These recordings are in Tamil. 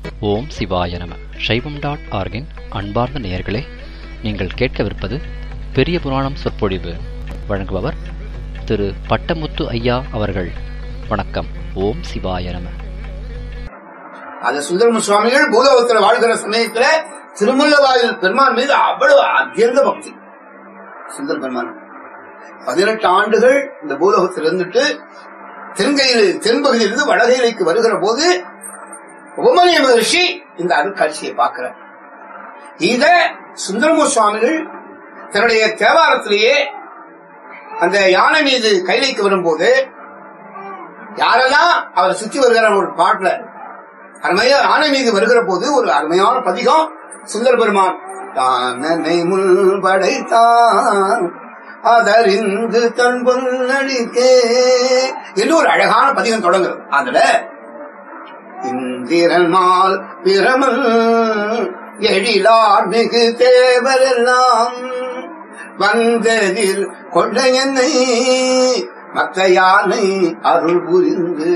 ஓம் சிவாய நம சைவம் டாட் ஆர்கின் அன்பார்ந்த நேயர்களே நீங்கள் கேட்கவிருப்பது பெரிய புராணம் சொற்பொழிவு வழங்குபவர் திரு பட்டமுத்து ஐயா அவர்கள் வணக்கம் ஓம் சிவாய நம அந்த சுந்தரம சுவாமிகள் பூலோகத்துல வாழ்கிற சமயத்துல திருமல்லவாயில் பெருமான் மீது அவ்வளவு அத்தியந்த பக்தி சுந்தர பெருமான் பதினெட்டு ஆண்டுகள் இந்த பூலோகத்தில் இருந்துட்டு தென்கையில் தென்பகுதியிலிருந்து வடகையிலைக்கு வருகிற போது உபமனிய மகர்ஷி இந்த அருட்காட்சியை பார்க்கிறார் இத சுந்தரமு சுவாமிகள் தன்னுடைய தேவாரத்திலேயே அந்த யானை மீது கைலைக்கு வரும்போது யாரெல்லாம் அவர் சுத்தி வருகிற ஒரு பாட்டுல அருமையா யானை மீது வருகிற போது ஒரு அருமையான பதிகம் சுந்தர பெருமான் தானனை முன் படைத்தான் அதறிந்து தன் பொன்னடிக்கே என்று ஒரு அழகான பதிகம் தொடங்குறது அதுல இந்திரன் மால் பிரமல் எழிலார் மிகு தேவரெல்லாம் வந்ததில் கொண்ட என்னை மத்த யானை அருள் புரிந்து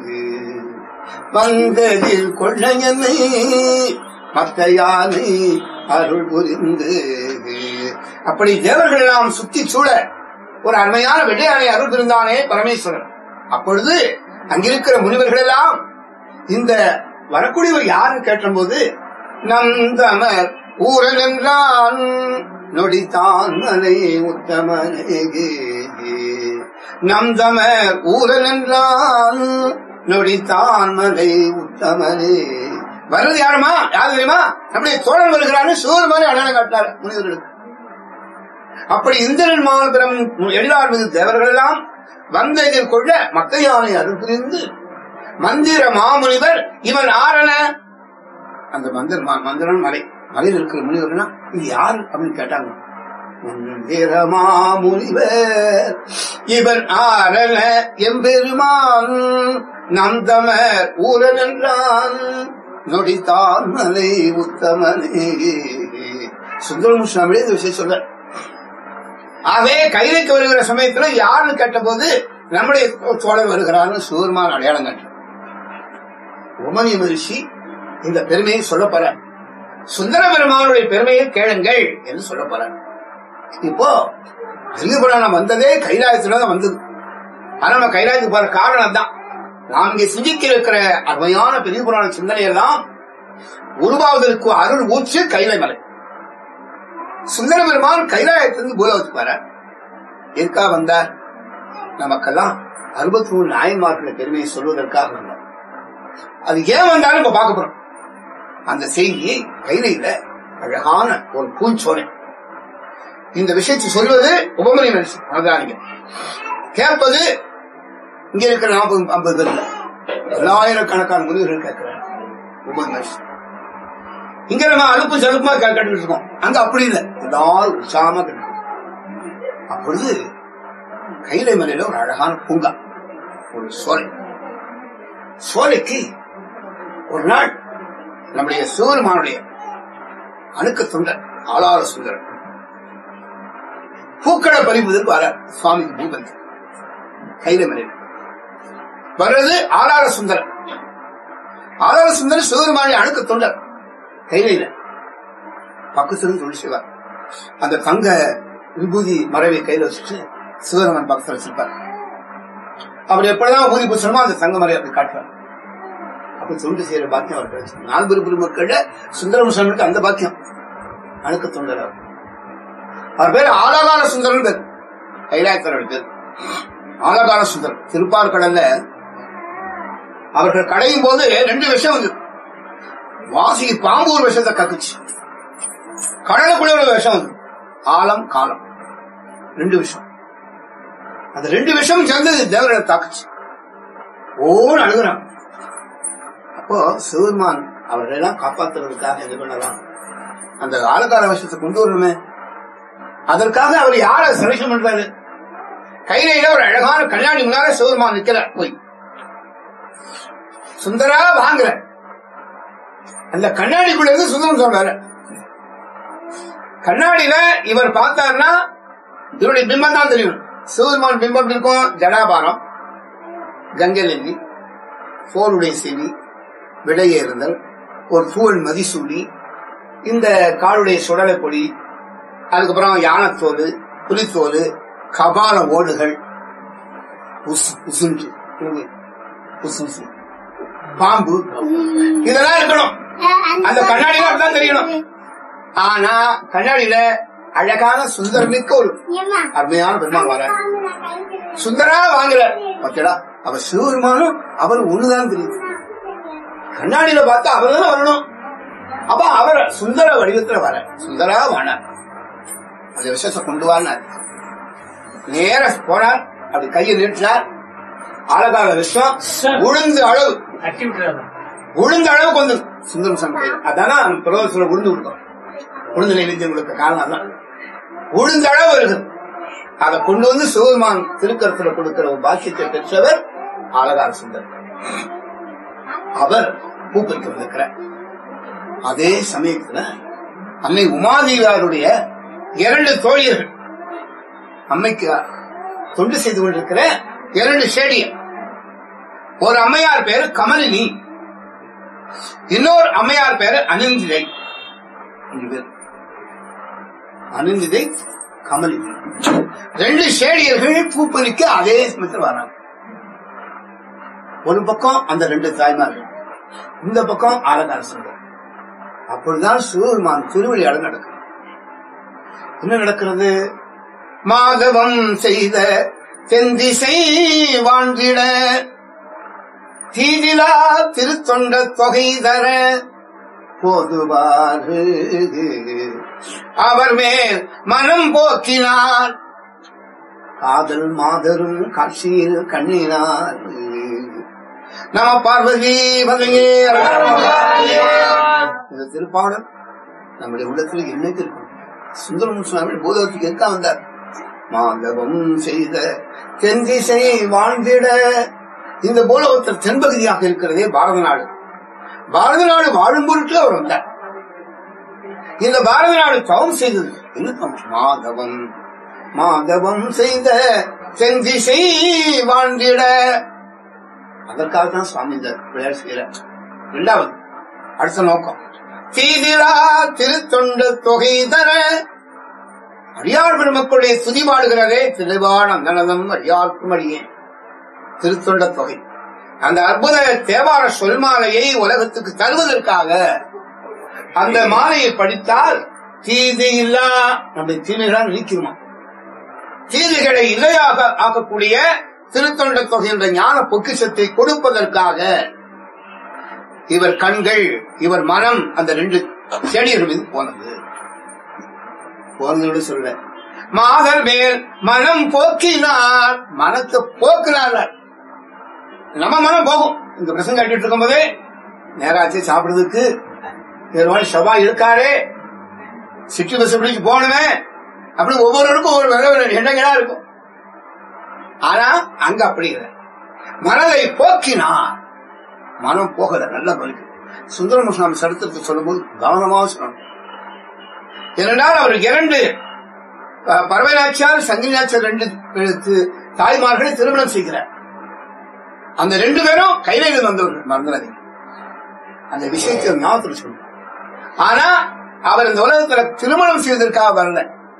வந்ததில் கொண்ட என்னை மத்த யானை அருள் புரிந்து அப்படி தேவர்கள் எல்லாம் சுத்தி சூழ ஒரு அருமையான வெள்ளையானை அருள் புரிந்தானே பரமேஸ்வரன் அப்பொழுது அங்கிருக்கிற முனிவர்கள் எல்லாம் இந்த வரக்கூடியவர் யாருன்னு கேட்டபோது நந்தமர் ஊரன் என்றான் நொடித்தான் மலை உத்தமனே நந்தமர் ஊரன் என்றான் நொடித்தான் மலை உத்தமனே வர்றது யாருமா யாரு தெரியுமா நம்முடைய தோழன் வருகிறான்னு சூர் மாதிரி அடையாளம் காட்டினார் முனிவர்களுக்கு அப்படி இந்திரன் மாநகரம் எழிலார் மீது தேவர்கள் எல்லாம் வந்த எதிர்கொள்ள மத்த யானை அருள் புரிந்து மந்திர மாமுனிவர் இவன் ஆரண அந்த மந்திர மந்திரன் மலை மலையில் இருக்கிற முனிவர்கள்னா இது யாரு அப்படின்னு கேட்டாங்க மந்திர மாமுனிவர் இவன் ஆரண எம்பெருமான் நந்தமர் ஊரன் என்றான் நொடித்தான் மலை உத்தமனே சுந்தரமு சுவாமியே இந்த விஷயம் சொல்ற ஆகவே கைலைக்கு வருகிற சமயத்துல யாருன்னு கேட்ட போது நம்முடைய சோழர் வருகிறான்னு சூர்மான் அடையாளம் கட்ட உமனிய மகிழ்ச்சி இந்த பெருமையை சொல்ல போற சுந்தர பெருமானுடைய பெருமையை கேளுங்கள் என்று சொல்ல போற இப்போ பெரிய புராணம் வந்ததே கைலாயத்துல தான் வந்தது ஆனா நம்ம கைலாயத்துக்கு போற காரணம் தான் நாம் இங்கே சிந்திக்க இருக்கிற அருமையான பெரிய புராண சிந்தனை எல்லாம் உருவாவதற்கு அருள் ஊற்று கைலை மலை சுந்தர பெருமான் கைலாயத்திலிருந்து பூலோகத்துக்கு வர எதுக்கா வந்தார் நமக்கெல்லாம் அறுபத்தி மூணு நாயன்மார்களை பெருமையை சொல்வதற்காக வந்தார் அது ஏன் வந்தாலும் இப்ப பார்க்க போறோம் அந்த செய்தியை கைலையில அழகான ஒரு பூஞ்சோலை இந்த விஷயத்தை சொல்வது உபமணி மனுஷன் அதுதான் கேட்பது இங்க இருக்கிற நாற்பது ஐம்பது பேர் பல்லாயிரக்கணக்கான முனிவர்கள் கேட்கிறார் உபமணி மனுஷன் இங்க நம்ம அலுப்பு சலுப்புமா கேட்டுட்டு இருக்கோம் அங்க அப்படி இல்லை எல்லாரும் உற்சாகமா கேட்டு அப்பொழுது கைலை மலையில ஒரு அழகான பூங்கா ஒரு சோலை சோலைக்கு ஒரு நாள் நம்முடைய சிவருமானுடைய அணுக்க தொண்டர் ஆளார சுந்தரன் பூக்களை பறிப்பதற்கு வர சுவாமி பூபந்தி கைலை மலையில் வர்றது ஆளார சுந்தரன் ஆளார சுந்தரன் சிவருமானுடைய அணுக்க தொண்டர் கைலையில பக்கத்துல சொல்லி செய்வார் அந்த தங்க விபூதி மறைவை கையில வச்சுட்டு சிவரமன் பக்கத்துல வச்சிருப்பார் அவர் எப்படிதான் ஊதி பூசணுமோ அந்த தங்க மறை அப்படி காட்டுவார் அப்ப தொண்டு செய்யற பாக்கியம் அவர் கிடைச்சது நால்பெரு பெருமக்கள் சுந்தரம் சுவாமிக்கு அந்த பாக்கியம் அணுக்க தொண்டர் அவர் அவர் பேர் ஆலகால சுந்தரன் பேர் கைலாயத்தரோட பேர் ஆலகால சுந்தரம் திருப்பார்கடல்ல அவர்கள் கடையும் போது ரெண்டு விஷயம் வந்து வாசி பாம்பு ஒரு விஷத்தை கக்குச்சு கடலுக்குள்ள ஒரு விஷம் வந்து ஆழம் காலம் ரெண்டு விஷம் அந்த ரெண்டு விஷம் சேர்ந்து தேவர்களை தாக்குச்சு ஓன்னு அழுகுறான் அப்போ சிவருமான் அவர்களெல்லாம் காப்பாத்துறதுக்காக இது பண்ணலாம் அந்த ஆழகால விஷத்தை கொண்டு வரணுமே அதற்காக அவர் யார செலக்ஷன் பண்றாரு கையில ஒரு அழகான கல்யாணி முன்னால சிவருமான் நிக்கிறார் போய் சுந்தரா வாங்குற அந்த கண்ணாடிக்குள்ள இருந்து சுந்தரம் சொல்றாரு கண்ணாடியில இவர் பார்த்தாருன்னா இவருடைய பிம்பம் தான் தெரியும் சிவபெருமான் பிம்பம் இருக்கும் ஜடாபாரம் கங்கை நெல்லி போருடைய செவி விடையேறுதல் ஒரு தூள் மதிசூடி இந்த காலுடைய சுடலை பொடி அதுக்கப்புறம் யானைத்தோல் புலித்தோல் கபால ஓடுகள் உசு உசுன்று உசு உசு பாம்பு இதெல்லாம் இருக்கணும் அந்த கண்ணாடியில அப்படிதான் தெரியணும் ஆனா கண்ணாடியில அழகான சுந்தரமிக்க ஒரு அருமையான பெருமாள் வர சுந்தரா வாங்கல பார்த்தடா அவர் சிவபெருமானும் அவர் ஒண்ணுதான் தெரியுது கண்ணாடியில பார்த்தா அவர் தானே வரணும் அப்ப அவர் சுந்தர வடிவத்துல வர சுந்தரா வாண அந்த விஷயத்தை கொண்டு வானார் நேர போனார் அப்படி கையை நீட்டினார் அழகான விஷயம் உளுந்து அளவு தட்டி விட்டுறாங்க உளுந்த அளவுக்கு வந்து சுந்தரம் சாமி கையில் அதான பிரதோஷத்துல உளுந்து கொடுத்தோம் உளுந்து நைவேத்தியம் கொடுக்க காரணம் அதான் உளுந்த அளவு இருக்குது அதை கொண்டு வந்து சிவபெருமான் திருக்கரத்துல கொடுக்கிற ஒரு பாக்கியத்தை பெற்றவர் அழகார சுந்தர் அவர் பூப்பறிக்க வந்திருக்கிறார் அதே சமயத்துல அன்னை உமாதேவியாருடைய இரண்டு தோழியர்கள் அம்மைக்கு தொண்டு செய்து கொண்டிருக்கிற இரண்டு சேடியர் ஒரு அம்மையார் பேரு கமலினி இன்னொரு அம்மையார் பேரு அனிந்திதை ரெண்டு பேர் அனிந்திதை கமலினி ரெண்டு சேடியர்கள் பூப்பறிக்க அதே சமயத்தில் வராங்க ஒரு பக்கம் அந்த ரெண்டு தாய்மார்கள் இந்த பக்கம் ஆலங்கார சுந்தர் அப்பொழுதுதான் சிவபெருமான் திருவிளையாடல் நடக்கும் என்ன நடக்கிறது மாதவம் செய்த தென்திசை வாழ்ந்திட தீதிலா திருத்தொண்ட தொகை தர போதுவாறு அவர் மேல் மனம் போக்கினார் காதல் மாதரும் காட்சியில் கண்ணீனார் நம பார்வதி பதங்கே இந்த திருப்பாடல் நம்முடைய உள்ளத்தில் என்னைக்கு இருக்கும் சுந்தரம் சுவாமி பூதத்துக்கு எங்க வந்தார் மாதவம் செய்த தென்திசை வாழ்ந்திட இந்த பூலோகத்தில் தென்பகுதியாக இருக்கிறதே பாரத நாடு பாரத நாடு வாழும் பொருட்டு அவர் வந்தார் இந்த பாரத நாடு தவம் செய்தது என்ன தவம்? மாதவம் மாதவம் செய்த தென்திசை வாழ்ந்திட அதற்காக தான் சுவாமி இந்த விளையாட்டு செய்யறார் இரண்டாவது அடுத்த நோக்கம் தீதிரா திருத்தொண்டு தொகை தர அடியார் பெருமக்களுடைய துதி பாடுகிறதே திருவான அந்தனதம் அடியார்க்கும் அடியேன் திருத்தொண்ட தொகை அந்த அற்புத தேவார சொல்மாலையை உலகத்துக்கு தருவதற்காக அந்த மாலையை படித்தால் தீது இல்லா நம்முடைய தீமைகளால் நீக்கிருமா தீதுகளை இல்லையாக ஆக்கக்கூடிய திருத்தொண்ட தொகை என்ற ஞான பொக்கிஷத்தை கொடுப்பதற்காக இவர் கண்கள் இவர் மனம் அந்த ரெண்டு செடியர் மீது போனது போனதோடு சொல்ல மாதர் மேல் மனம் போக்கினார் மனத்தை போக்கினார் நம்ம மனம் போகும் இந்த பிரசங்க கட்டிட்டு இருக்கும் போதே நேராச்சு சாப்பிடுறதுக்கு வேறு மாதிரி செவ்வாய் இருக்காரே சிட்டி பஸ் பிடிச்சு போகணுமே அப்படி ஒவ்வொருவருக்கும் ஒரு வேற வேற எண்ணங்களா இருக்கும் ஆனா அங்க அப்படி இல்லை மனதை போக்கினார் மனம் போகல நல்ல பலிக்கு சுந்தரமுசாமி சரித்திரத்தை சொல்லும்போது கவனமாக சொல்லணும் ஏனென்றால் அவர் இரண்டு அஹ், பரவநாச்சியார் சங்கினாச்சியார் ரெண்டு தி- தாய்மார்களை திருமணம் செய்கிறார் அந்த ரெண்டு பேரும் கைலையில் வந்தவர்கள் மறந்துடாதீங்க அந்த விஷயத்தை ஞாபகத்தில் சொல்லணும் ஆனா அவர் இந்த உலகத்துல திருமணம் செய்வதற்காக வரல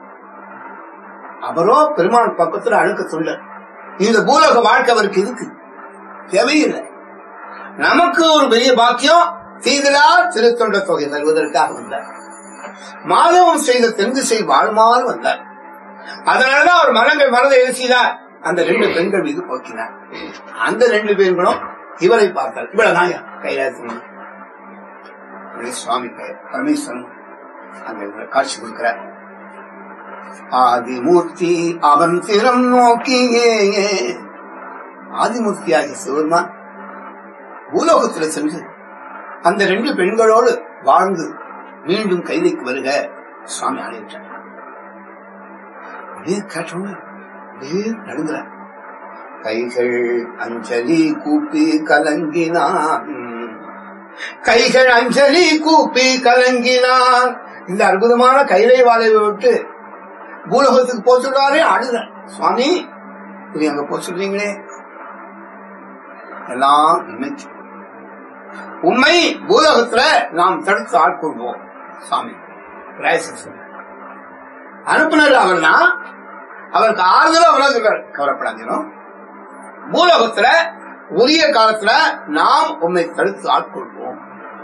அவரோ பெருமாள் பக்கத்துல அழுக்க சொல்ல இந்த பூலோக வாழ்க்கை அவருக்கு இருக்கு தேவையில்லை நமக்கு ஒரு பெரிய பாக்கியம் தீதிலா திருத்தொண்ட தொகை தருவதற்காக வந்தார் மாதவம் செய்த தென்திசை வாழ்மாறு வந்தார் அதனாலதான் அவர் மனங்கள் மனதை எழுச்சினார் அந்த ரெண்டு பெண்கள் மீது போக்கினார் அந்த ரெண்டு பெண்களும் இவரை பார்த்தார் இவ்வளவுதான் கைலாசம் சுவாமி பெயர் பரமேஸ்வரன் அங்க இவரை காட்சி கொடுக்கிறார் ஆதிமூர்த்தி அவன் திறம் நோக்கியே ஆதிமூர்த்தியாகிய சிவருமான் பூலோகத்தில் சென்று அந்த ரெண்டு பெண்களோடு வாழ்ந்து மீண்டும் கைதைக்கு வருக சுவாமி ஆணையிட்டார் அப்படியே கேட்டோன்னு அப்படியே நடுங்குறார் கைகள் அஞ்சலி கூப்பி கலங்கினான் கைகள் அஞ்சலி கூப்பி கலங்கினான் இந்த அற்புதமான கைலை வாழையை விட்டு பூலோகத்துக்கு போக சொல்றாரே அழுத சுவாமி நீ அங்க போக சொல்றீங்களே எல்லாம் நினைச்சு உண்மை பூலோகத்துல நாம் தடுத்து ஆட்கொள்வோம் சாமி ராயசன் சொன்னார். அனுப்புனர் அவர் தான் அவருக்கு ஆறுதலும் அவர்தான் சொல்றாரு கவலைப்படாதீங்க பூலோகத்துல உரிய காலத்துல நாம் உண்மை தடுத்து ஆட்கொள்வோம்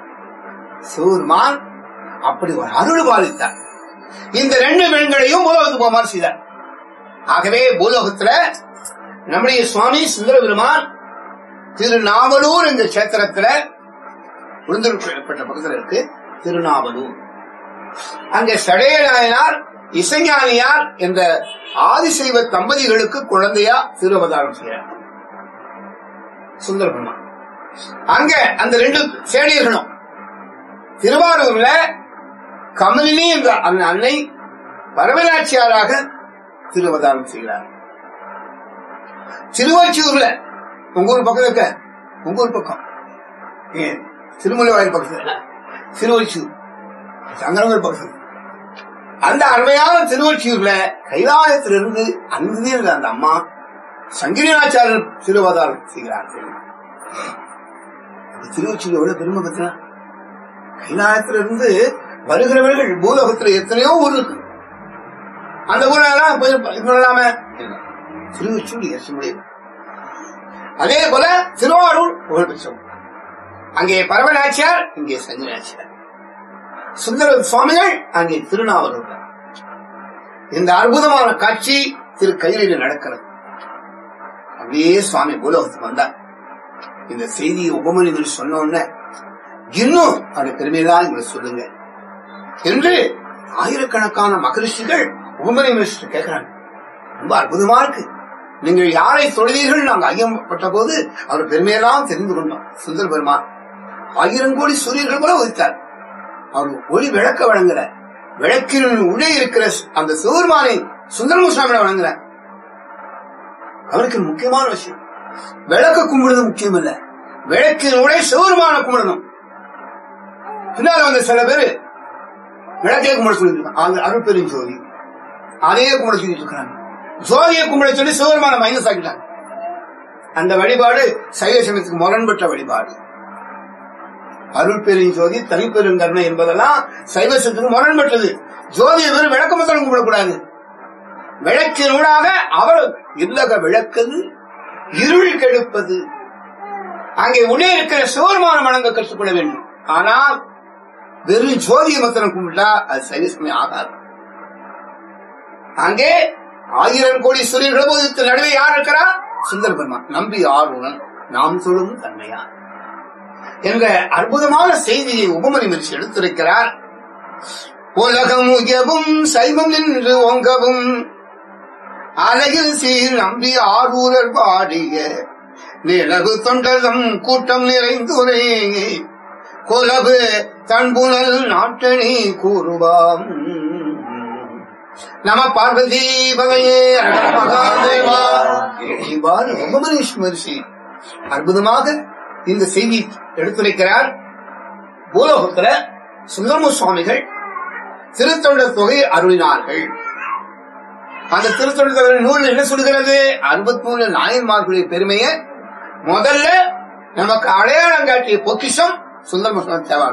சூர்மான் அப்படி ஒரு அருள் பாலித்தார் இந்த ரெண்டு பெண்களையும் பூலோகத்துக்கு போமாறு செய்தார் ஆகவே பூலோகத்துல நம்முடைய சுவாமி சுந்தர பெருமான் திருநாவலூர் என்ற கஷேத்திரத்துல விருந்திருப்பட்ட பக்கத்துல இருக்கு திருநாவலூர் அங்க சடைய நாயனார் இசைஞானியார் என்ற ஆதிசைவ தம்பதிகளுக்கு குழந்தையா திருவதாரம் செய்யறார் சுந்தர பெருமான் அங்க அந்த ரெண்டு சேடியர்களும் திருவாரூர்ல கமலினி என்ற அந்த அன்னை பரவலாட்சியாராக திருவதாரம் செய்கிறார் திருவொற்றியூர்ல உங்க ஊர் பக்கம் இருக்க உங்க ஊர் பக்கம் ஏன் திருமலை வாயில் பக்கத்துல திருவொற்றியூர் சங்கரங்கர் பக்கத்துல அந்த அருமையான திருவொற்றியூர்ல கைலாயத்திலிருந்து அங்கே இருந்த அந்த அம்மா சங்கிரிநாச்சாரர் திருவதாரம் செய்கிறார்கள் அந்த திருவொற்றியூர் எவ்வளவு பெருமை பத்தினா கைலாயத்திலிருந்து வருகிறவர்கள் பூலோகத்துல எத்தனையோ ஊர் இருக்கு அந்த ஊரெல்லாம் போய் இது பண்ணலாமே திருவச்சூர் இயேசுடைய அதே போல திருவாரூர் புகழ்பெற்றோம் அங்கே பரவநாச்சியார் இங்கே சஞ்சனாச்சியார் சுந்தர சுவாமிகள் அங்கே திருநாவலூர் இந்த அற்புதமான காட்சி திரு கையில நடக்கிறது அப்படியே சுவாமி பூலோகத்துக்கு வந்தார் இந்த செய்தியை உபமனிகள் சொன்ன உடனே இன்னும் அந்த பெருமையெல்லாம் எங்களுக்கு சொல்லுங்க என்று ஆயிரக்கணக்கான மகரிஷிகள் உபமணி மினிஸ்டர் கேட்கிறாங்க ரொம்ப அற்புதமா இருக்கு நீங்கள் யாரை தொழுதீர்கள் நாங்கள் ஐயப்பட்ட போது அவர் பெருமையெல்லாம் தெரிந்து கொண்டோம் சுந்தர பெருமான் ஆயிரம் கோடி சூரியர்கள் கூட உதித்தார் அவர் ஒளி விளக்க வழங்குற விளக்கின் உள்ளே இருக்கிற அந்த சிவருமானை சுந்தரமுசாமி வழங்குற அவருக்கு முக்கியமான விஷயம் விளக்க கும்பிடுறது முக்கியம் இல்ல விளக்கின் உடைய சிவருமான கும்பிடணும் பின்னால வந்த சில பேரு விளக்கே கும்பிட சொல்லிட்டு அந்த அருட்பெரும் ஜோதி அதே கும்பிட சொல்லிட்டு இருக்கிறாங்க ஜோதியை கும்பிட சொல்லி சிவபெருமான மைனஸ் ஆக்கிட்டாங்க அந்த வழிபாடு சைவ சமயத்துக்கு முரண்பட்ட வழிபாடு அருள் பெரும் ஜோதி தனிப்பெரும் கருணை என்பதெல்லாம் சைவசத்துக்கு முரண்பட்டது ஜோதியை வெறும் விளக்க மட்டும் கும்பிடக்கூடாது விளக்கினூடாக அவர் இல்லக விளக்குது இருள் கெடுப்பது அங்கே உள்ளே இருக்கிற சிவருமான வணங்க கற்றுக்கொள்ள வேண்டும் ஆனால் வெறும் ஜோதியை மத்திரம் கும்பிட்டா அது சைவசமே ஆகாது அங்கே ஆயிரம் கோடி சூரியர்கள் போது நடுவே யார் இருக்கிறா சுந்தர பெருமான் நம்பி ஆர்வலன் நாம் சொல்லும் தன்மையார் என்ற அற்புதமான செய்தியை உபமணி மரிசி எடுத்துரைக்கிறார் உலகம் உயவும் சைவம் நின்று ஓங்கவும் அலையில் சீர் நம்பி ஆரூரர் பாடிய நிலவு தொண்டதம் கூட்டம் நிறைந்துரை குலவு தன்புணல் நாட்டணி கூறுவாம் நம பார்வதி பகையே மகாதேவா இவ்வாறு உபமனீஷ் மரிசி அற்புதமாக இந்த செய்தி எடுத்துரைக்கிறார் பூலோகத்துல சுந்தரமு சுவாமிகள் திருத்தொண்டர் தொகை அருளினார்கள் அந்த திருத்தொண்டர் தொகை நூல் என்ன சொல்கிறது அறுபத்தி மூணு நாயன்மார்களுடைய பெருமையை முதல்ல நமக்கு அடையாளம் காட்டிய பொக்கிஷம் சுந்தரமு சுவாமி தேவா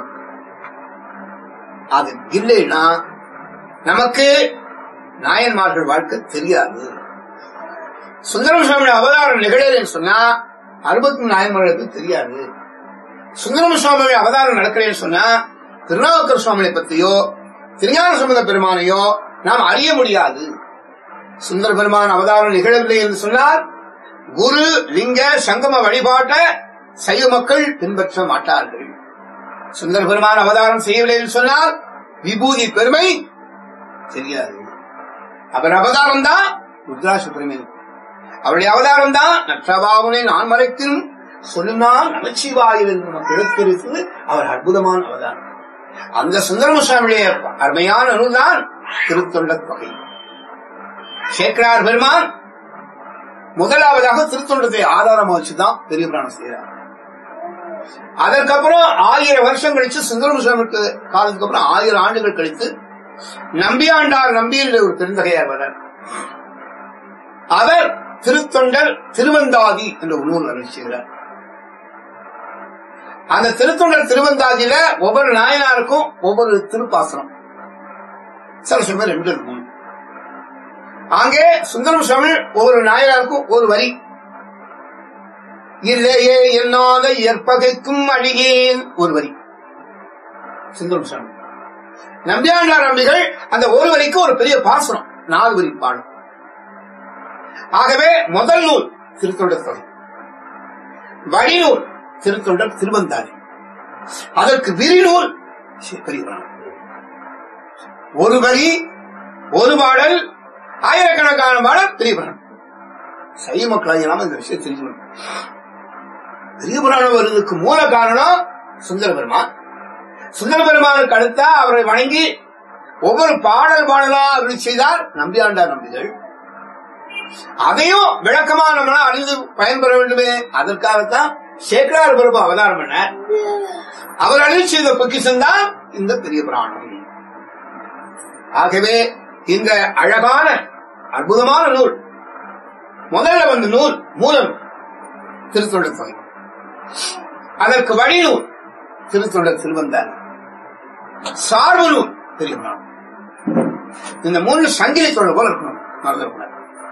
அது இல்லைன்னா நமக்கு நாயன்மார்கள் வாழ்க்கை தெரியாது சுந்தரம் சுவாமி அவதாரம் நிகழலன்னு சொன்னா அறுபத்தி நாயன்மார்களுக்கு தெரியாது சுந்தரம் சுவாமி அவதாரம் நடக்கிறேன்னு சொன்னா திருநாவுக்கர் சுவாமியை பத்தியோ திருஞான சம்பந்த பெருமானையோ நாம் அறிய முடியாது சுந்தர பெருமான் அவதாரம் நிகழவில்லை என்று சொன்னால் குரு லிங்க சங்கம வழிபாட்டை சைவ மக்கள் பின்பற்ற மாட்டார்கள் சுந்தர பெருமான் அவதாரம் செய்யவில்லை என்று சொன்னால் விபூதி பெருமை தெரியாது அவர் அவதாரம் தான் ருத்ராச பெருமை அவருடைய அவதாரம் தான் நற்றபாவனை நான் மறைக்கும் சொல்லுனால் நமச்சிவாயில் என்று நமக்கு எடுத்துரைத்தது அவர் அற்புதமான அவதாரம் அந்த சுந்தரமுசாமியுடைய அருமையான நூல்தான் திருத்தொண்ட தொகை சேக்கரார் பெருமான் முதலாவதாக திருத்தொண்டத்தை ஆதாரமா வச்சுதான் பெரிய பிராணம் செய்யறார் அதற்கப்புறம் ஆயிரம் வருஷம் கழிச்சு சுந்தரமுசாமிக்கு காலத்துக்கு அப்புறம் ஆயிரம் ஆண்டுகள் கழித்து நம்பியாண்டார் நம்பியில் ஒரு பெருந்தகையார் வரார் அவர் திருத்தொண்டர் திருவந்தாதி என்ற ஒரு நூல் அருள் செய்கிறார் அந்த திருத்தொண்டர் திருவந்தாதியில ஒவ்வொரு நாயனாருக்கும் ஒவ்வொரு திருப்பாசனம் சில சமயம் ரெண்டு இருக்கும் அங்கே சுந்தரம் சுவாமி ஒவ்வொரு நாயனாருக்கும் ஒரு வரி இல்லையே என்னாத இயற்பகைக்கும் அழியேன் ஒரு வரி சுந்தரம் சுவாமி நம்பியாண்டார் நம்பிகள் அந்த ஒரு வரிக்கு ஒரு பெரிய பாசனம் நாலு வரி பாடும் ஆகவே முதல் நூல் திருத்தொண்டர் தொகை வழிநூல் திருத்தொண்டர் திருவந்தாதி அதற்கு விரிநூல் பெரியவரான் ஒரு வரி ஒரு பாடல் ஆயிரக்கணக்கான பாடல் பெரியவரான் சைவ மக்களாக நாம இந்த விஷயம் தெரிஞ்சுக்கணும் பெரிய புராணம் வருவதற்கு மூல காரணம் சுந்தர பெருமான் சுந்தர பெருமானுக்கு அடுத்தா அவரை வணங்கி ஒவ்வொரு பாடல் பாடலா அப்படி செய்தார் நம்பியாண்டார் நம்பிகள் அதையும் விளக்கமா நம்ம அறிந்து பயன்பெற வேண்டுமே அதற்காகத்தான் சேக்கரார் பிரபு அவதாரம் பண்ண அவர் அழிவு செய்த பொக்கிஷம் தான் இந்த பெரிய புராணம் ஆகவே இந்த அழகான அற்புதமான நூல் முதல்ல வந்த நூல் மூலம் திருத்தொண்டர் தொகை அதற்கு வழி நூல் திருத்தொண்டர் திருவந்தார் சார்பு நூல் பெரிய புராணம் இந்த மூணு சங்கிலி தொடர் போல இருக்கணும் மறந்துடக்கூடாது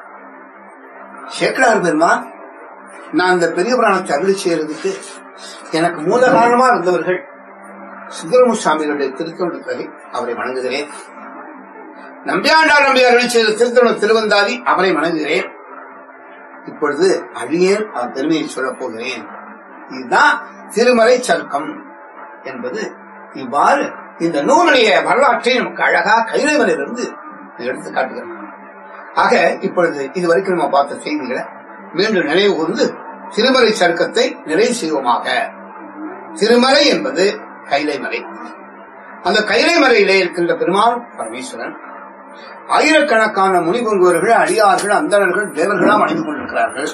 சேக்கரார் பெருமா நான் இந்த பெரிய புராணத்தை அருளி செய்யறதுக்கு எனக்கு மூல காரணமா இருந்தவர்கள் சுந்தரமு சுவாமிகளுடைய திருத்தொண்டு தொகை அவரை வணங்குகிறேன் நம்பியாண்டார் நம்பி அருளி செய்த திருத்தொண்டு திருவந்தாதி அவரை வணங்குகிறேன் இப்பொழுது அழியேன் அவன் பெருமையை சொல்லப் போகிறேன் இதுதான் திருமலை சருக்கம் என்பது இவ்வாறு இந்த நூலுடைய வரலாற்றை நமக்கு அழகா கைலைவனிலிருந்து எடுத்து காட்டுகிறோம் ஆக இப்பொழுது இதுவரைக்கும் நம்ம பார்த்த செய்திகளை மீண்டும் நினைவு கூர்ந்து திருமலை சருக்கத்தை நிறைவு செய்வோமாக திருமலை என்பது கைலை மலை அந்த கைலை மலையிலே இருக்கின்ற பெருமாள் பரமேஸ்வரன் ஆயிரக்கணக்கான முனிபுங்குவர்கள் அடியார்கள் அந்தணர்கள் தேவர்களாம் அணிந்து கொண்டிருக்கிறார்கள்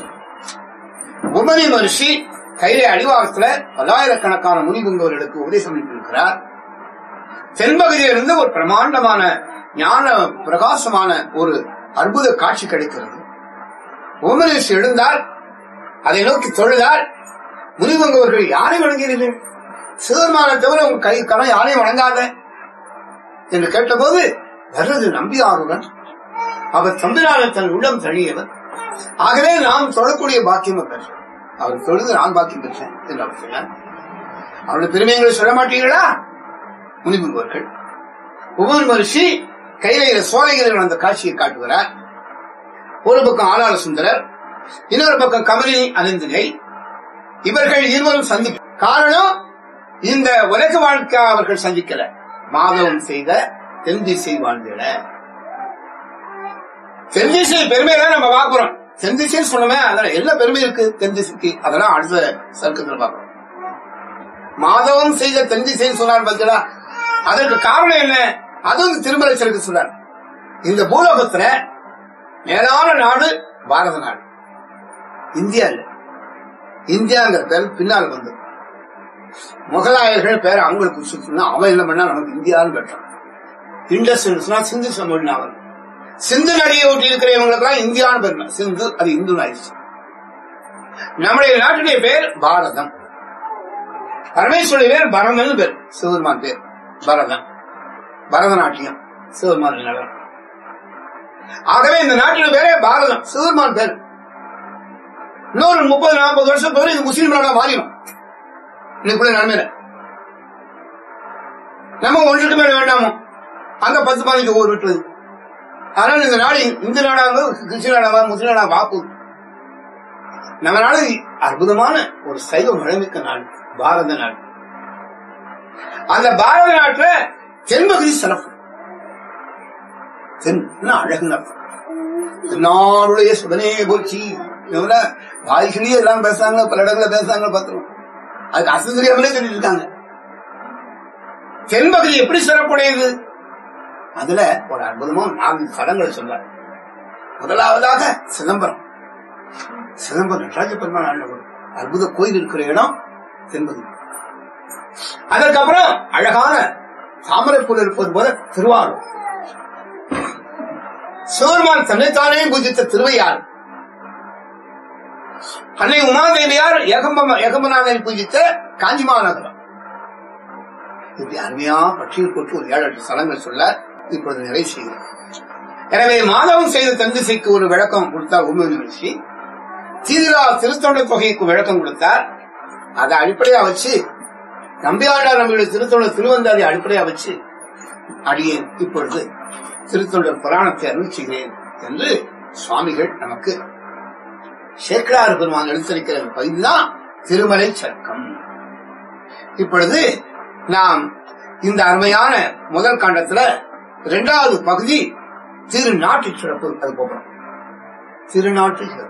உபரி மரிஷி கைலை அடிவாரத்துல பல்லாயிரக்கணக்கான முனிபுங்குவர்களுக்கு உபதேசம் அளித்திருக்கிறார் தென்பகுதியிலிருந்து ஒரு பிரமாண்டமான ஞான பிரகாசமான ஒரு அற்புத காட்சி கிடைக்கிறது உமரேஷ் எழுந்தால் அதை நோக்கி தொழுதால் முனிவங்கவர்கள் யாரை வணங்குகிறீர்கள் சிவருமான தவிர உங்க கை கரம் யாரையும் வணங்காத என்று கேட்டபோது வர்றது நம்பியாருடன் அவர் தம்பிரான தன் உள்ளம் தழியவர் ஆகவே நாம் தொழக்கூடிய பாக்கியம் பெற்றேன் அவர் தொழுது நான் பாக்கியம் பெற்றேன் என்று அவர் சொன்னார் அவருடைய பெருமைகளை சொல்ல மாட்டீர்களா முனிவர்கள் உபன் மரிஷி கையில சோலைகளில் அந்த காட்சியை காட்டுகிறார் ஒரு பக்கம் ஆளாள சுந்தரர் இன்னொரு பக்கம் கமலி அனந்தினை இவர்கள் இருவரும் சந்திப்பு காரணம் இந்த உலக வாழ்க்கை அவர்கள் சந்திக்கல மாதவம் செய்த தென் திசை வாழ்ந்திட தென் திசை பெருமையெல்லாம் நம்ம பார்க்கிறோம் தென் திசைன்னு சொன்னோமே அதெல்லாம் என்ன பெருமை இருக்கு தென் திசைக்கு அதெல்லாம் அடுத்த சர்க்கத்தில் பார்க்கிறோம் மாதவம் செய்த தென் திசைன்னு சொன்னார் பார்த்தீங்களா அதற்கு காரணம் என்ன அதுவும் திருமலை சருக்கு சொன்னார் இந்த பூலோகத்துல மேலான நாடு பாரத நாடு இந்தியா இல்ல இந்தியாங்கிற பேர் பின்னால் வந்து முகலாயர்கள் பேர் அவங்களுக்கு சுற்றினா அவன் என்ன பண்ணா நமக்கு இந்தியான்னு பெற்றான் இண்டஸ் சொன்னா சிந்து சமூகம் அவன் சிந்து நதியை ஒட்டி இருக்கிறவங்களுக்கு எல்லாம் இந்தியான்னு பேர் சிந்து அது இந்து ஆயிடுச்சு நம்முடைய நாட்டுடைய பேர் பாரதம் பரமேஸ்வரிய பேர் பரதன் பேர் சிவருமான் பேர் பரதம் பரதநாட்டியம் சிவருமான் நகரம் ஆகவே இந்த நாட்டில் பேரே பாரதம் சிவருமான் பேர் இன்னொரு முப்பது நாற்பது வருஷம் பேர் இது முஸ்லீம் நாடா மாறிடும் இன்னைக்குள்ள நன்மையில நம்ம ஒன்றுக்கு மேல வேண்டாமோ அங்க பத்து பதினஞ்சு ஊர் விட்டுறது அதனால இந்த நாடு இந்து நாடாங்க கிறிஸ்டின் நாடாங்க முஸ்லீம் நாடா வாப்பு நம்ம நாடு அற்புதமான ஒரு சைவ மழமிக்க நாடு பாரத நாடு அந்த பாரத நாட்டுல தென்பகுதி சிறப்பு தென் அழகு நாளுடைய சுடனே போச்சு வாய்கிலேயே எல்லாம் பேசுறாங்க பல இடங்கள பேசுறாங்க பார்த்துருவோம் அதுக்கு அசம் தெரியாமலே சொல்லிட்டு இருக்காங்க தென்பகுதி எப்படி சிறப்புடையது அதுல ஒரு அற்புதமா நான்கு சடங்களை சொல்றாரு முதலாவதாக சிதம்பரம் சிதம்பரம் நடராஜ பெருமாள் ஆண்டவர் அற்புத கோயில் இருக்கிற இடம் தென்பகுதி அதற்கப்புறம் அழகான தாமரைப்பூர் இருப்பது போல திருவாரூர் சிவருமான் தன்னைத்தானே பூஜித்த திருவையாறு அன்னை உமாதேவியார் ஏகம்ப ஏகம்பநாதனை பூஜித்த காஞ்சிமா நகரம் இப்படி அருமையா பற்றியல் போட்டு ஒரு ஏழு எட்டு ஸ்தலங்கள் சொல்ல இப்பொழுது நிறைவு செய்கிறோம் எனவே மாதவன் செய்த தந்திசைக்கு ஒரு விளக்கம் கொடுத்தார் உண்மை நிகழ்ச்சி சீதிலா திருத்தொண்ட தொகைக்கு விளக்கம் கொடுத்தார் அதை அடிப்படையா வச்சு நம்பியாண்டார் நம்மளுடைய திருத்தொண்டர் திருவந்தாதி அடிப்படையா வச்சு அடியேன் இப்பொழுது திருத்தொண்டர் புராணத்தை அருள் செய்கிறேன் என்று சுவாமிகள் நமக்கு சேக்கராறு பெருமான் எடுத்திருக்கிற பகுதிதான் திருமலை சர்க்கம் இப்பொழுது நாம் இந்த அருமையான முதல் காண்டத்துல இரண்டாவது பகுதி திருநாட்டு சிறப்பு அது போகிறோம் திருநாட்டு சிறப்பு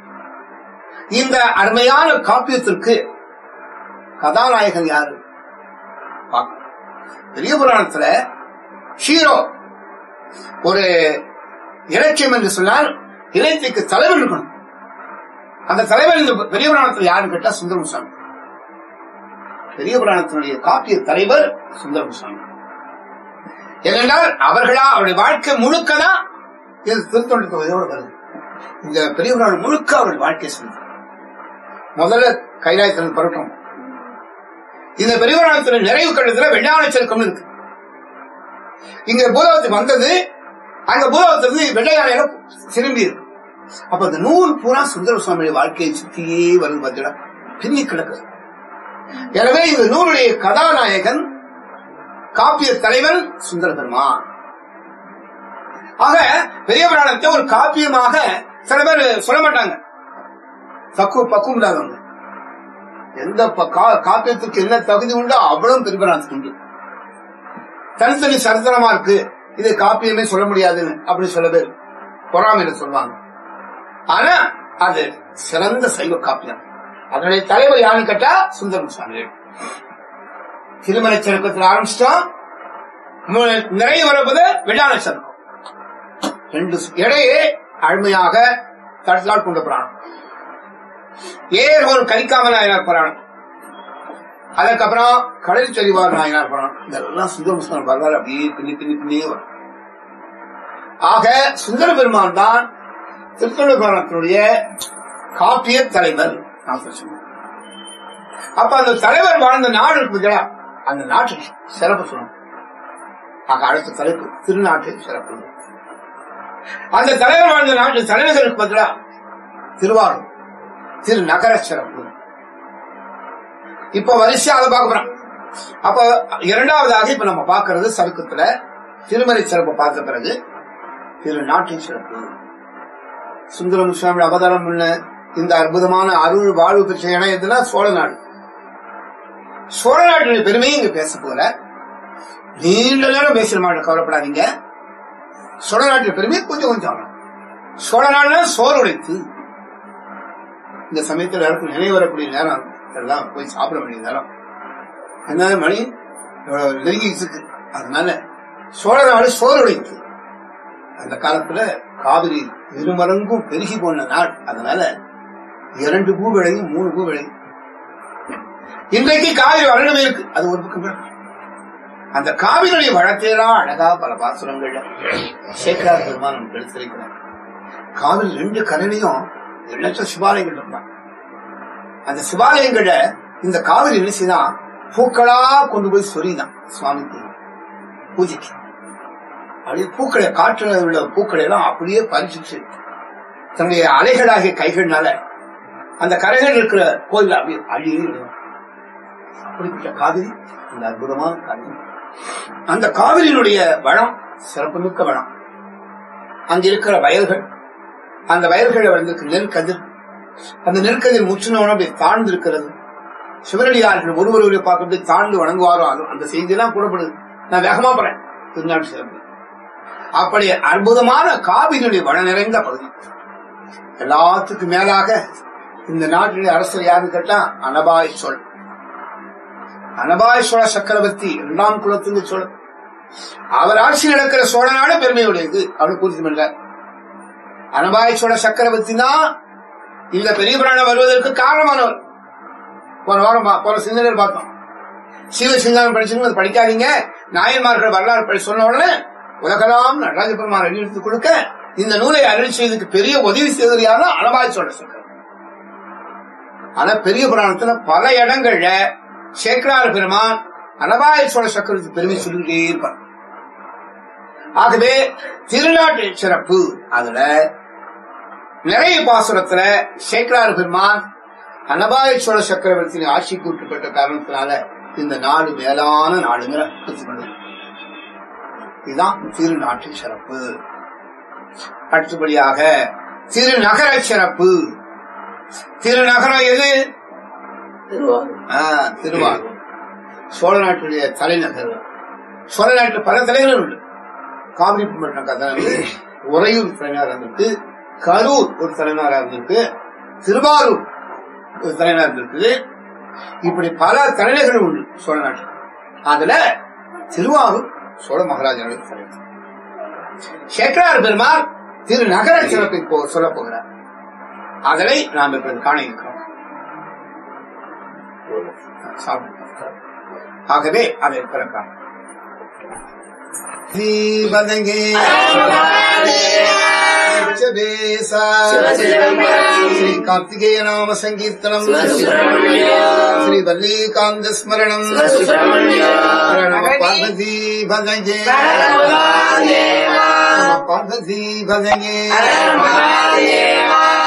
இந்த அருமையான காப்பியத்திற்கு கதாநாயகன் யாரு பார்க்கணும். பெரிய புராணத்துல ஹீரோ ஒரு இலக்கியம் என்று சொன்னால் இலக்கியக்கு தலைவர் இருக்கணும் அந்த தலைவர் இந்த பெரிய புராணத்தில் யாருன்னு கேட்டா சுந்தரம் சாமி பெரிய புராணத்தினுடைய காப்பிய தலைவர் சுந்தரம் சாமி ஏனென்றால் அவர்களா அவருடைய வாழ்க்கை முழுக்கதான் இது திருத்தொண்ட தொகையோடு வருது இந்த பெரிய புராணம் முழுக்க அவருடைய வாழ்க்கை சொல்லுது முதல்ல கைலாயத்தின் பருட்டம் இந்த பெரிய புராணத்தின் நிறைவு கட்டத்துல வெள்ளாண செருக்கம் இருக்கு இங்க பூலவத்துக்கு வந்தது அங்க பூலவத்திலிருந்து வெள்ளையானையில திரும்பி இருக்கு அப்ப அந்த நூல் பூரா சுந்தர சுவாமியுடைய வாழ்க்கையை சுத்தியே வருது பார்த்தீங்களா பின்னி கிடக்குது எனவே இந்த நூலுடைய கதாநாயகன் காப்பிய தலைவன் சுந்தர பெருமான் ஆக பெரிய புராணத்தை ஒரு காப்பியமாக சில பேர் சொல்ல மாட்டாங்க தக்கு பக்குவம் இல்லாதவங்க எந்த ப- கா- காப்பியத்துக்கு என்ன தகுதி உண்டோ அவ்வளவு பெரிய புராணத்துக்கு உண்டு தனித்தனி சரித்திரமா இருக்கு இது காப்பியமே சொல்ல முடியாதுன்னு அப்படி சில பேர் பொறாமையில சொல்லுவாங்க ஆனா அது சிறந்த சைவ காப்பியம் அதனுடைய தலைவர் யாருன்னு கேட்டா சுந்தரம் சுவாமிகள் திருமலை சருக்கத்தில் ஆரம்பிச்சிட்டோம் மு- நிறைய வரப்பது வெள்ளாண சருக்கம் ரெண்டு சு- இடையே அருமையாக தடுத்தால் கொண்டு புராணம் ஏர் ஒரு கரிக்காம நாயனார் புராணம் அதுக்கப்புறம் கடல் சரிவார் நாயனார் புராணம் இதெல்லாம் சுந்தர சுவாமி வரலாறு அப்படியே பின்னி பின்னி பின்னியே வரும் ஆக சுந்தர பெருமான் தான் திருத்தொண்ட புராணத்தினுடைய காப்பிய தலைவர் நான் சொன்னேன் அப்ப அந்த தலைவர் வாழ்ந்த நாடு இருக்கு பார்த்தீங்களா, அந்த நாட்டு சிறப்பு சொல்லணும் ஆக அடுத்த தலைப்பு திருநாட்டு சிறப்பு அந்த தலைவர் வாழ்ந்த நாட்டு தலைநகர் இருக்கு பார்த்தீங்களா, திருவாரூர் திருநகர சிறப்பு இப்ப வரிசையா அதை பார்க்க போறோம் அப்ப இரண்டாவதாக இப்ப நம்ம பார்க்கிறது சருக்கத்துல திருமலை சிறப்பு பார்த்த பிறகு திருநாட்டின் சிறப்பு சுந்தரம் சுவாமி அவதாரம் உள்ள இந்த அற்புதமான அருள் வாழ்வு பெற்ற இடம் எதுனா சோழ நாடு சோழ நாட்டினுடைய பெருமையை இங்க பேச போல நீண்ட நேரம் பேசுற மாட்டேன் கவலைப்படாதீங்க சோழ நாட்டின் பெருமையை கொஞ்சம் கொஞ்சம் ஆகலாம். சோழ நாடுனா சோறு உடைத்து இந்த சமயத்தில் எல்லாருக்கும் நினைவு வரக்கூடிய நேரம் எல்லாம் போய் சாப்பிட வேண்டிய நேரம் என்ன மணி இவ்வளவு நெருங்கி இருக்கு அதனால சோழ நாடு சோறு உடைத்து அந்த காலத்துல காவிரி இருமலங்கும் பெருகி போன நாள் அதனால இரண்டு பூ விளையும் மூணு பூ விளையும் இன்றைக்கு காவிரி வறண்டுமே இருக்கு அது ஒரு பக்கம் இருக்கு. அந்த காவிரியுடைய வளத்தையெல்லாம் அழகா பல பாசுரங்கள்ல சேக்கரார் பெருமான் நமக்கு எடுத்திருக்கிறார் காவிரி ரெண்டு கரையிலையும் எண்ணற்ற சிவாலயங்கள் இருந்தான் அந்த சிவாலயங்கள இந்த காவிரி என்ன செய்தான் பூக்களா கொண்டு போய் சொரிதான் சுவாமிக்கு பூஜைக்கு அப்படியே பூக்களை காற்றுல உள்ள பூக்களை எல்லாம் அப்படியே பறிச்சுச்சு தன்னுடைய அலைகளாகிய கைகள்னால அந்த கரைகள் இருக்கிற கோயில் அப்படியே அழியே விடும். அப்படிப்பட்ட காவிரி அந்த அற்புதமான காவிரி அந்த காவிரியினுடைய வளம் சிறப்புமிக்க வளம் அங்க இருக்கிற வயல்கள் அந்த வயல்களில் வந்திருக்க நெற்கதிர் அந்த நெற்கதிர் முற்றினவன அப்படி தாழ்ந்து இருக்கிறது சிவனடியார்கள் ஒருவர் ஒருவரை பார்க்க தாழ்ந்து வணங்குவாரோ அது- அந்த செய்தியெல்லாம் கூறப்படுது நான் வேகமா போறேன் திருநாட்டு சிறப்பு அப்படி அற்புதமான காவிரியுடைய வள நிறைந்த பகுதி எல்லாத்துக்கும் மேலாக இந்த நாட்டினுடைய அரசர் யாருன்னு கேட்டா அனபாய் சொல் அனபாய் சோழ சக்கரவர்த்தி இரண்டாம் குலத்துக்கு சொல் அவர் ஆட்சி நடக்கிற சோழ நாடு பெருமையுடையது அப்படின்னு பூர்த்தி பண்றார் அனபாய் சோழ சக்கரவர்த்தி தான் இந்த பெரிய புராணம் வருவதற்கு காரணமானவர் போன வாரம் பா- போன சிந்தனையில் பார்த்தோம் சீவ சிங்காரம் படிச்சுன்னு அதை படிக்காதீங்க நாயன்மார்கள் வரலாறு படி சொன்ன உடனே உலகலாம் நடராஜ பெருமான் எடுத்து கொடுக்க இந்த நூலை அருள் செய்ததுக்கு பெரிய உதவி செய்தது யாரும் அனபாய் சோழ சக்கரம் ஆனா பெரிய புராணத்துல பல இடங்கள்ல சேக்கரார பெருமான் அனபாய சோழ சக்கரத்துக்கு பெருமை சொல்லிக்கிட்டே இருப்பார் ஆகவே திருநாட்டு சிறப்பு அதுல நிறைய பாசுரத்துல சேக்கரார பெருமான் அனபாய சோழ சக்கரவர்த்தியின் ஆட்சிக்கு உட்பட்ட காரணத்தினால இந்த நாடு மேலான நாடுங்கிற கற்றுக்கொண்டது இதுதான் திருநாட்டு சிறப்பு அடுத்தபடியாக திருநகர சிறப்பு திருநகரம் எது ஆ, திருவாரூர் சோழ நாட்டுடைய தலைநகர் சோழ நாட்டு பல தலைவர்கள் உண்டு காவிரி மட்டம் கதை வந்து உறையூர் தலைநகராக இருந்திருக்கு கரூர் ஒரு தலைநகராக இருந்திருக்கு திருவாரூர் ஒரு தலைநகர் இருந்திருக்கு இப்படி பல தலைநகர்கள் உண்டு சோழ நாட்டில் அதுல திருவாரூர் சோழ மகாராஜனுடைய தலைநகர் சேக்கரார் பெருமாள் திருநகர சிறப்பை போ சொல்லப் போகிறார் அதனை நாம் இப்போது காண இருக்கிறோம் சாப்பிடுவோம். ஆகவே அதை பிறக்காம் தீபதங்கே உச்சபேசா. ஸ்ரீ கார்த்திகேய நாம சங்கீர்த்தனம் ஸ்ரீ வல்லிகாந்த ஸ்மரணம் நம பார்வதி பதங்கே நம பார்வதி பதங்கே